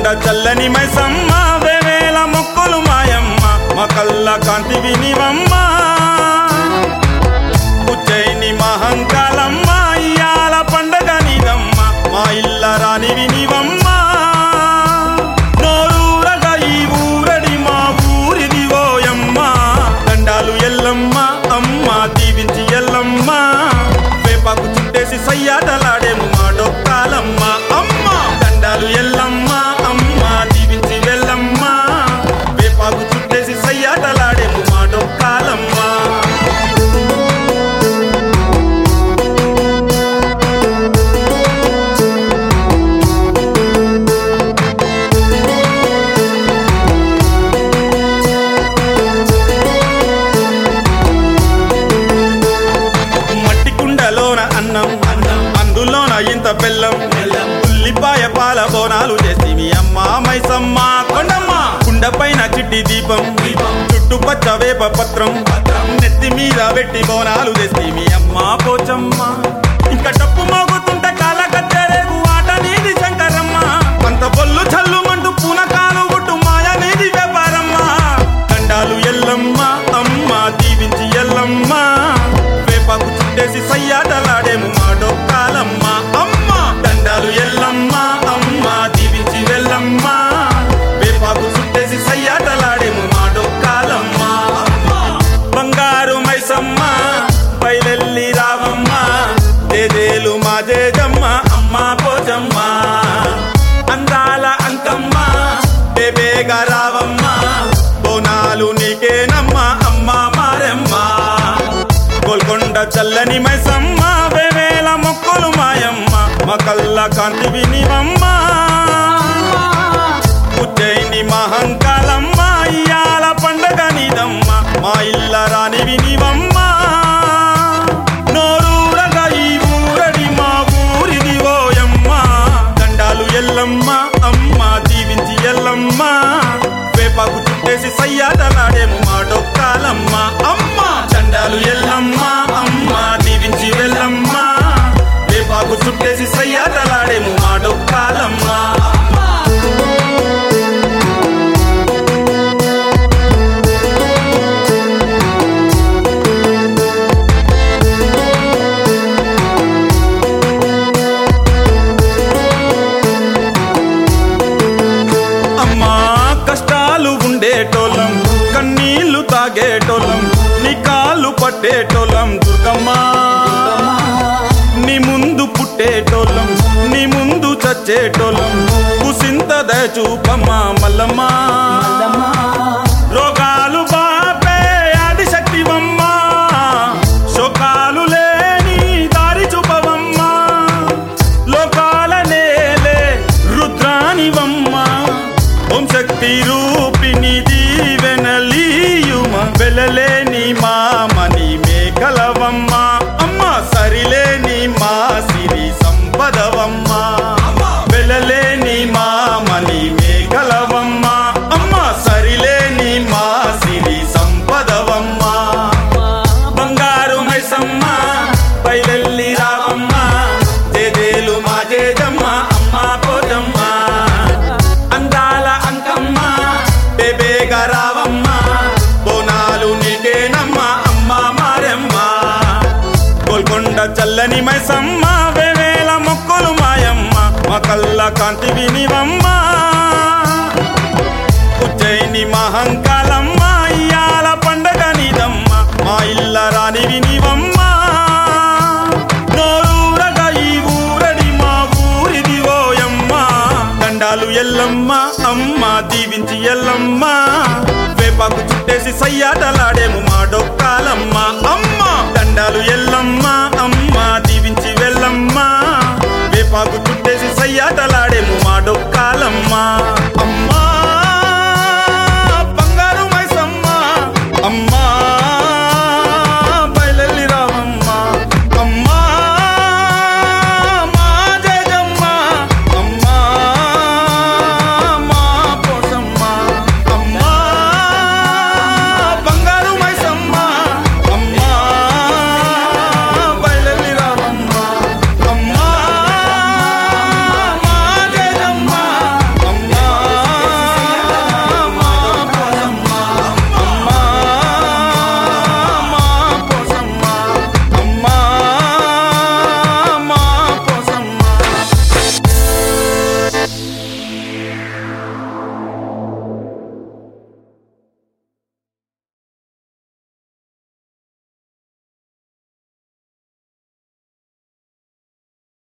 గోల్కొండ చల్లని మైసమ్మ వేవేల మొక్కులు మాయమ్మ మా కళ్ళ కాంతి వినివమ్మ ఉజ్జయిని మహంకాలమ్మ ఇయాల పండగ నీదమ్మ మా ఇల్ల రాని వినివమ్మ నోరూరగా ఈ ఊరడి మా ఊరిది ఓయమ్మ దండాలు ఎల్లమ్మ అమ్మ దీవించి ఎల్లమ్మ వేపాకు చుట్టేసి సయ్యాటలాడేము మా డొక్కాలమ్మ అమ్మ దండాలు ఎల్లమ్మ అమ్మ దీవించి వెళ్ళమ్మ వేపాకు చుట్టేసి సయ్యాటలాడేము మా డొక్కాలమ్మ మట్టి కుండలోన అన్నం అన్నం అందులోన ఇంత బెల్లం ఉల్లిపాయ పాల బోనాలు చేసి మీ అమ్మ మైసమ్మ కొండమ్మ కుండ పైన చిట్టి దీపం చుట్టు పచ్చ వేప పత్రం నెత్తి మీద పెట్టి బోనాలు చేసి మీ అమ్మ పోచమ్మ ఇంకా డప్పు మోగుతుంటే కాల కత్తెరేగు ఆట నీది శంకరమ్మ అంత బొల్లు చల్లుమంటూ పూనకాలు గుట్టు మాయ నీది వ్యాపారమ్మ దండాలు ఎల్లమ్మ అమ్మ దీవించి ఎల్లమ్మ వేపాకు చుట్టేసి సయ్యాటలాడేము మా డొక్కాలమ్మ అమ్మ దండాలు ఎల్లమ్మ అమ్మ దీవించి వెళ్ళమ్మ వేపాకు చుట్టేసి సయ్యాటలాడేము మా డొక్కాలమ్మ బంగారు మైసమ్మ బయలెల్లి రావమ్మ దేదేలు మా జేజమ్మ అమ్మ పోజమ్మ అందాల అంకమ్మ బేబేగా రావమ్మ బోనాలు నీకేనమ్మ అమ్మ మారెమ్మ గోల్కొండ చల్లని మైసమ్మ వేవేల మొక్కులు మాయమ్మ మా కళ్ళ కాంతి వినివమ్మ ఉజ్జయిని మహంకాలమ్మ ఇయాల పండగ నీదమ్మ మా ఇల్ల రాని వినివమ్మ నోరూరగా ఈ ఊరడి మా ఊరిది ఓయమ్మ దండాలు ఎల్లమ్మ అమ్మ దీవించి ఎల్లమ్మ వేపాకు చుట్టేసి సయ్యాటలాడేము మా డొక్కాలమ్మ అమ్మ దండాలు ఎల్లమ్మ అమ్మ దీవించి వెళ్ళమ్మ వేపాకు చుట్టేసి సయ్యాటలాడేము మా డొక్కాలమ్మ అమ్మా కష్టాలు ఉండేటోళ్ళం కన్నీళ్లు తాగేటోళ్ళం నీ కాళ్ళు పట్టేటోళ్ళం దుర్గమ్మా నీ ముందు పుట్టేటోళ్ళం నీ ముందు చచ్చేటోళ్ళం కుసింత దయచూపమ్మా మల్లమ్మా రోగాలు బాపే ఆది శక్తివమ్మా శోకాలు లేని దారి చూపవమ్మా లోకాల నేలే రుద్రానివమ్మ ఓం శక్తి రూపిణి దీవెనలీయుమ వెలలేని మామని మేకలవమ్మ అమ్మ సరిలేని మా సిరి సంపదవమ్మ వెలలేని మామని మేకలవమ్మ అమ్మ సరిలేని మా సిరి సంపదవమ్మ బంగారు మైసమ్మ బయలెల్లి రావమ్మ జేజేలు మా జేజమ్మ అమ్మ పోజమ్మ అందాల అంకమ్మ బేబేగా రావమ్మ బోనాలు నీకేనమ్మ అమ్మ మారెమ్మ గోల్కొండ చల్లని మైసమ్మ వేవేల మొక్కులు మాయమ్మ మా కళ్ళ కాంతి వినివమ్మ ఉజ్జయిని మహంకాలమ్మ ఇయాల పండగ నీదమ్మ మా ఇల్ల